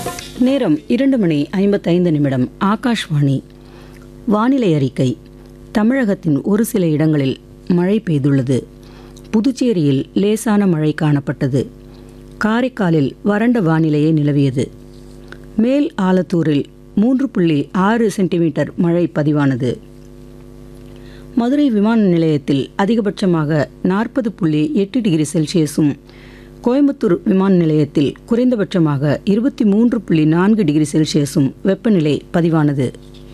நேரம் இரண்டு மணி ஐம்பத்தைந்து நிமிடம் ஆகாஷ்வாணி வானிலை அறிக்கை தமிழகத்தின் ஒரு சில இடங்களில் மழை பெய்துள்ளது புதுச்சேரியில் லேசான மழை காணப்பட்டது காரைக்காலில் வறண்ட வானிலையே நிலவியது மேல் ஆலத்தூரில் மூன்று புள்ளி ஆறு சென்டிமீட்டர் மழை பதிவானது மதுரை விமான நிலையத்தில் அதிகபட்சமாக நாற்பது புள்ளி எட்டு டிகிரி செல்சியஸும் கோயம்புத்தூர் விமான நிலையத்தில் குறைந்தபட்சமாக இருபத்தி மூன்று புள்ளி நான்கு டிகிரி செல்சியஸும் வெப்பநிலை பதிவானது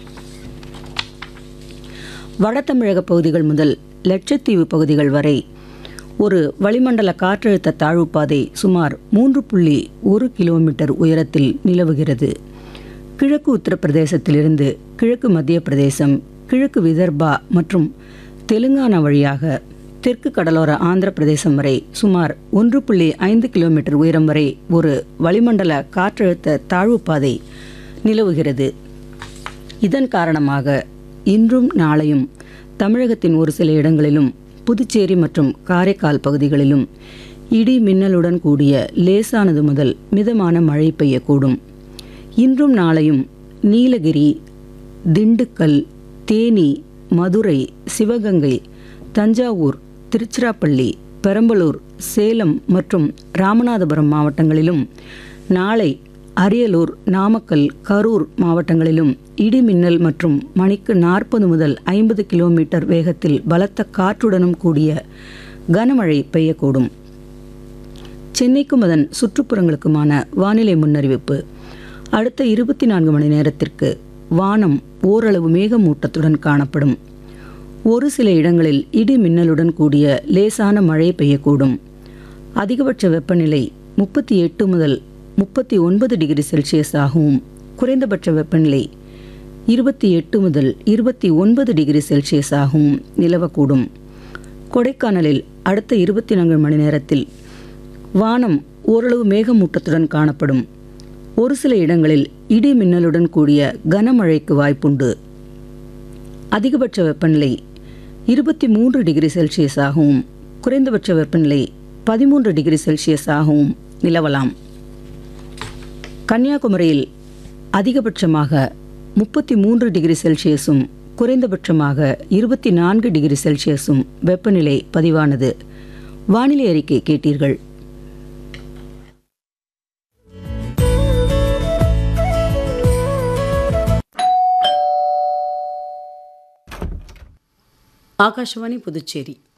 வட தமிழக பகுதிகள் முதல் லட்சத்தீவு பகுதிகள் வரை ஒரு வளிமண்டல காற்றழுத்த தாழ்வுப்பாதை சுமார் மூன்று புள்ளி ஒரு கிலோமீட்டர் உயரத்தில் நிலவுகிறது கிழக்கு உத்தரப்பிரதேசத்திலிருந்து கிழக்கு மத்திய பிரதேசம் கிழக்கு விதர்பா மற்றும் தெலுங்கானா வழியாக தெற்கு கடலோர ஆந்திர பிரதேசம் வரை சுமார் ஒன்று புள்ளி ஐந்து கிலோமீட்டர் உயரம் வரை ஒரு வளிமண்டல காற்றழுத்த தாழ்வுப்பாதை நிலவுகிறது இதன் காரணமாக இன்றும் நாளையும் தமிழகத்தின் ஒரு சில இடங்களிலும் புதுச்சேரி மற்றும் காரைக்கால் பகுதிகளிலும் இடி மின்னலுடன் கூடிய லேசானது முதல் மிதமான மழை பெய்யக்கூடும் இன்றும் நாளையும் நீலகிரி திண்டுக்கல் தேனி மதுரை சிவகங்கை தஞ்சாவூர் திருச்சிராப்பள்ளி பெரம்பலூர் சேலம் மற்றும் ராமநாதபுரம் மாவட்டங்களிலும் நாளை அரியலூர் நாமக்கல் கரூர் மாவட்டங்களிலும் இடி மின்னல் மற்றும் மணிக்கு நாற்பது முதல் ஐம்பது கிலோமீட்டர் வேகத்தில் பலத்த காற்றுடனும் கூடிய கனமழை பெய்யக்கூடும் சென்னைக்கும் அதன் சுற்றுப்புறங்களுக்குமான வானிலை முன்னறிவிப்பு அடுத்த இருபத்தி நான்கு மணி நேரத்திற்கு வானம் ஓரளவு மேகமூட்டத்துடன் காணப்படும் ஒரு சில இடங்களில் இடி மின்னலுடன் கூடிய லேசான மழை பெய்யக்கூடும் அதிகபட்ச வெப்பநிலை முப்பத்தி எட்டு முதல் முப்பத்தி ஒன்பது டிகிரி செல்சியஸ் ஆகவும் குறைந்தபட்ச வெப்பநிலை இருபத்தி எட்டு முதல் இருபத்தி ஒன்பது டிகிரி செல்சியஸ் ஆகவும் நிலவக்கூடும் கொடைக்கானலில் அடுத்த இருபத்தி நான்கு மணி நேரத்தில் வானம் ஓரளவு மேகமூட்டத்துடன் காணப்படும் ஒரு சில இடங்களில் இடி மின்னலுடன் கூடிய கனமழைக்கு வாய்ப்புண்டு அதிகபட்ச வெப்பநிலை இருபத்தி மூன்று டிகிரி செல்சியஸ் ஆகவும் குறைந்தபட்ச வெப்பநிலை பதிமூன்று டிகிரி செல்சியஸ் ஆகவும் நிலவலாம் கன்னியாகுமரியில் அதிகபட்சமாக முப்பத்தி மூன்று டிகிரி செல்சியஸும் குறைந்தபட்சமாக இருபத்தி நான்கு டிகிரி செல்சியஸும் வெப்பநிலை பதிவானது வானிலை அறிக்கை கேட்டீர்கள் ஆகாஷவாணி புதுச்சேரி